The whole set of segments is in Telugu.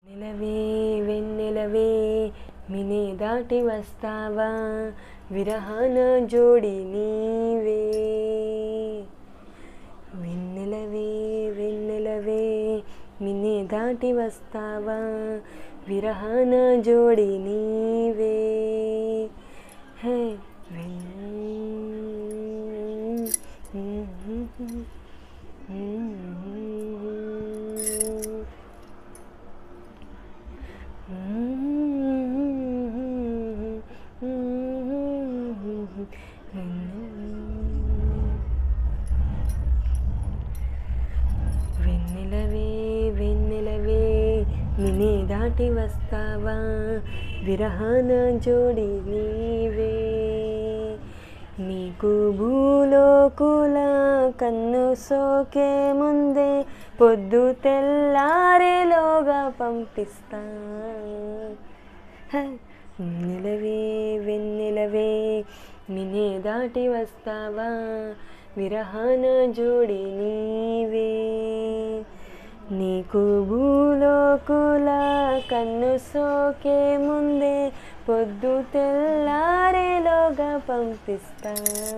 నిలవే వెన్నెలవే మినే దాటి వస్తావా విరహాన జోడి నీవే వెన్నెలవే వెన్నెలవే మినే దాటి వస్తావా విరహాన జోడి నీవే హే వెన్ వెన్నెలవే వెన్నెలవే నినే దాటి వస్తావా విరహాన జోడి నీవే నీకు భూలోకుల కన్ను సోకే ముందే పొద్దు తెల్లారేలోగా పంపిస్తా హ, నిలవే వెన్నెలవే నినే దాటి వస్తావా విరహాన జోడి నీవే నీకు భూలోకుల కన్ను సోకే ముందే పొద్దు తెల్లారేలోగా పంపిస్తా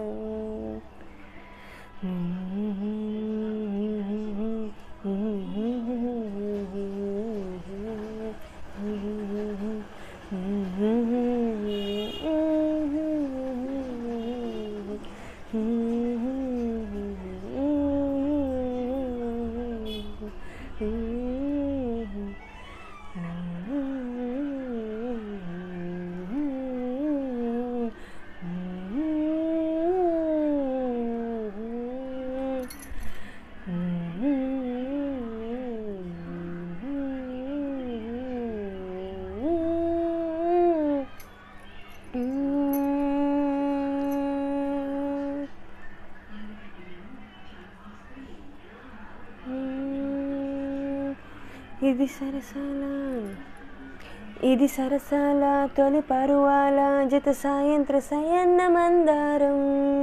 ఇది సరసాల ఇది సరసాల తొలి పరువాల జత సాయంత్ర సయన్న మందారం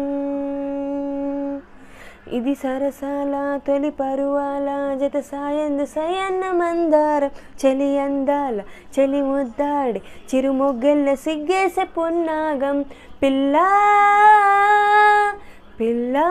ఇది సరసాల తొలి పరువాల జత సాయందు సయన్న మందారం చలి అందాల చలి ముద్దాడి చిరు మొగ్గెల్ల సిగ్గేసే పొన్నాగం పిల్లా పిల్లా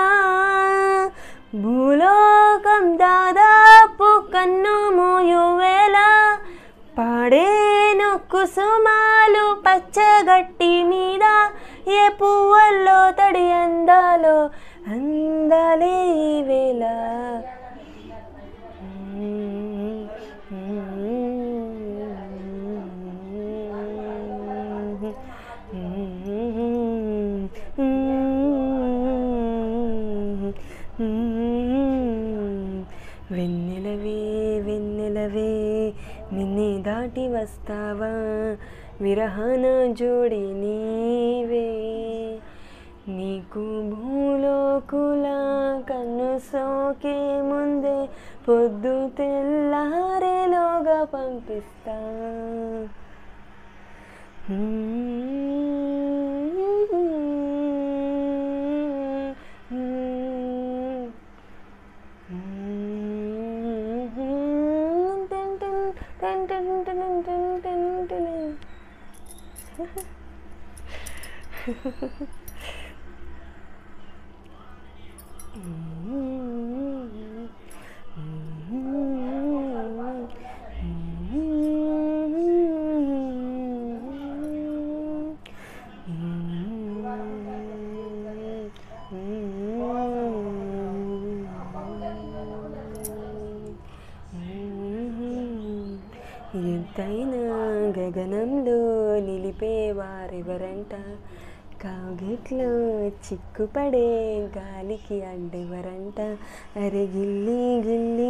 భూలోకం దాదాపు కన్ను మూయువేళ పాడేను కుసుమాలు పచ్చగట్టి మీద ఏ పువ్వుల్లో తడి అందాలో అందాలే ఈ వేళ వెన్నెలవే వెన్నెలవే నిన్నే దాటి వస్తావా విరహన జోడి నీవే నీకు భూలోకుల కన్ను సోకే ముందే పొద్దు తెల్లారేలోగా పంపిస్తా ఎంతైనా గగనంలో నిలిపేవారెవరంట కాగిట్లో చిక్కుపడే గాలికి అడ్డెవరంట అరే గిల్లి గిల్లి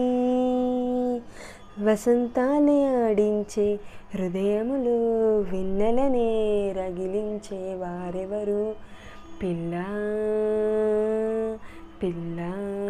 వసంతాన్ని ఆడించే హృదయములో వెన్నెలనే రగిలించే వారెవరు పిల్ల పిల్ల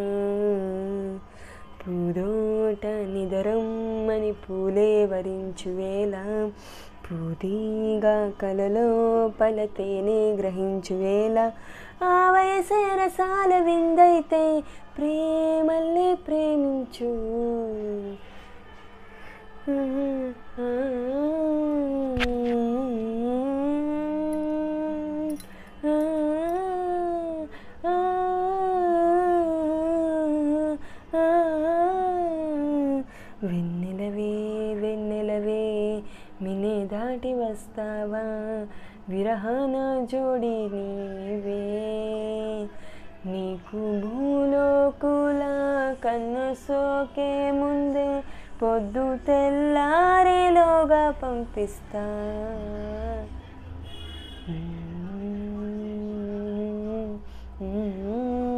పూదోట నిదరమ్మని పూలే వరించు వేళ పూతీగా కలలో పలతేనే గ్రహించు వేళ ఆ వయసే రసాల విందైతే ప్రేమల్ని ప్రేమించు వెన్నెలవే వెన్నెలవే మినే దాటి వస్తావా విరహన జోడి నీవే నీకు భూలోకుల కన్ను సోకే ముందే పొద్దు తెల్లారేలోగా పంపిస్తా Mm-hmm.